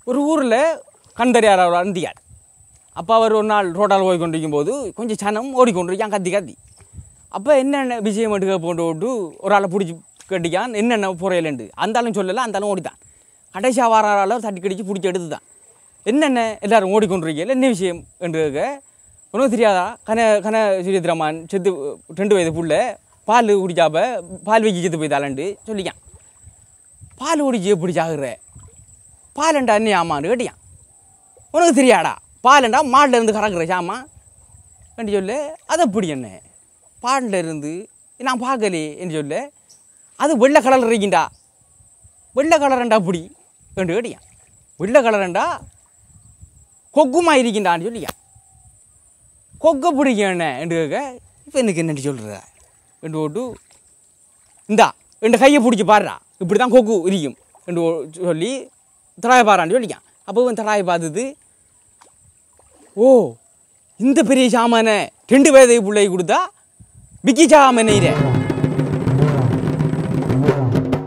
ஒரு ஊரில் கண்டறியார் அவர் அந்தியார் அப்போ அவர் ஒரு நாள் ரோட்டால் போய் கொண்டிருக்கும் போது கொஞ்சம் சனம் ஓடிக்கொண்டிருக்கான் கத்தி கத்தி அப்போ என்னென்ன விஷயம் எடுக்க போட்டு விட்டு ஒரு ஆளை பிடிச்சி கட்டிக்கான் என்னென்ன புறையலண்டு அந்தாலும் சொல்லலை அந்தாலும் ஓடித்தான் கடைசியாக வார ஆளால் தட்டி கடிச்சு பிடிச்சி எடுத்து தான் என்னென்ன எல்லாரும் ஓடிக்கொண்டிருக்கீங்க என்ன விஷயம் என்று கேட்க உனக்கு தெரியாதா கன கன சுரேந்திரமான் செத்து ரெண்டு வயது புள்ள பால் குடிச்சாப்ப பால் வைக்கி செத்து போய்தாலண்டு சொல்லிக்கான் பால் குடிச்சு எப்படி சாகுற பாலண்டா என்ன ஆமான்னு கேட்டியான் உனக்கு தெரியாடா பாலண்டா மாட்டில் இருந்து கறக்குற சாமா என்று சொல்லு அது எப்படி என்ன பாலில் இருந்து நான் பார்க்கலே என்று சொல்லு அது வெள்ளை கலர் இருக்கின்றா வெள்ளை கலரண்டா அப்படி என்று கேட்டியான் வெள்ளை கலரண்டா கொக்குமா இருக்கின்றான்னு சொல்லியான் கொக்கை பிடிக்கும் என்ன என்று கேட்க இப்போ எனக்கு என்னன்னு சொல்கிற என்று போட்டு இந்தா ரெண்டு கையை பிடிச்சி பாடுறா இப்படி தான் கொக்கு இருக்கும் என்று ஓ- சொல்லி தராய பாறான்னு சொல்லிக்கான் அப்போ இவன் தராய பார்த்தது ஓ இந்த பெரிய சாமானை ரெண்டு வயது பிள்ளை கொடுத்தா பிக்கி சாமான்